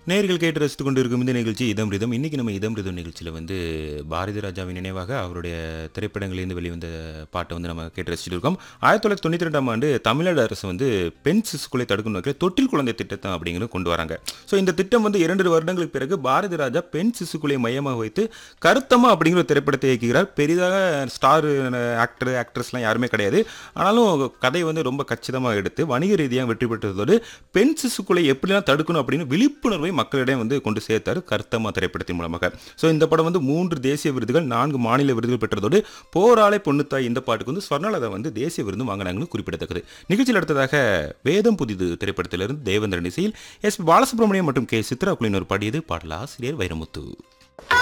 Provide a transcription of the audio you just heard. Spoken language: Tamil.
நேர்கள் கேட்டு ரசித்து கொண்டு இருக்கும் இந்த நிகழ்ச்சி இதம் ரிதம் இன்னைக்கு நம்ம இதம் ரிதம் நிகழ்ச்சியில் வந்து பாரதி ராஜாவின் நினைவாக அவருடைய திரைப்படங்களிலிருந்து வெளிவந்த பாட்டை வந்து நம்ம கேட்டு ரசிச்சுட்டு இருக்கோம் ஆயிரத்தி தொள்ளாயிரத்தி தொண்ணூற்றி ரெண்டாம் ஆண்டு தமிழ்நாடு அரசு வந்து பெண் சிசுக்குலை தடுக்கும் நோக்கில் தொட்டில் குழந்தை திட்டத்தை அப்படிங்கிறது கொண்டு வராங்க ஸோ இந்த திட்டம் வந்து இரண்டு வருடங்களுக்கு பிறகு பாரதி ராஜா பெண் சிசுக்குலை மையமாக வைத்து கருத்தம்மா அப்படிங்கிற ஒரு திரைப்படத்தை இயக்குகிறார் பெரிதாக ஸ்டார் ஆக்டர் ஆக்ட்ரஸ்லாம் யாருமே கிடையாது ஆனாலும் கதை வந்து ரொம்ப கச்சிதமாக எடுத்து வணிக ரீதியாக வெற்றி பெற்றதோடு பெண் சிசுக்குலை எப்படிலாம் தடுக்கணும் அப்படின்னு விழிப்புணர்வை மக்களிடம் வந்து கொண்டு சேர்த்தார் கருத்தம்மா திரைப்படத்தின் மூலமாக ஸோ இந்த படம் வந்து மூன்று தேசிய விருதுகள் நான்கு மாநில விருதுகள் பெற்றதோடு போராளை பொண்ணுத்தாய் இந்த பாட்டுக்கு வந்து ஸ்வர்ணலதா வந்து தேசிய விருது வாங்கினாங்கன்னு குறிப்பிடத்தக்கது நிகழ்ச்சியில் அடுத்ததாக வேதம் புதிது திரைப்படத்திலிருந்து தேவேந்திரன் இசையில் எஸ் பாலசுப்ரமணியம் மற்றும் கே சித்ரா குழுவினர் பாடியது பாடலாசிரியர் வைரமுத்து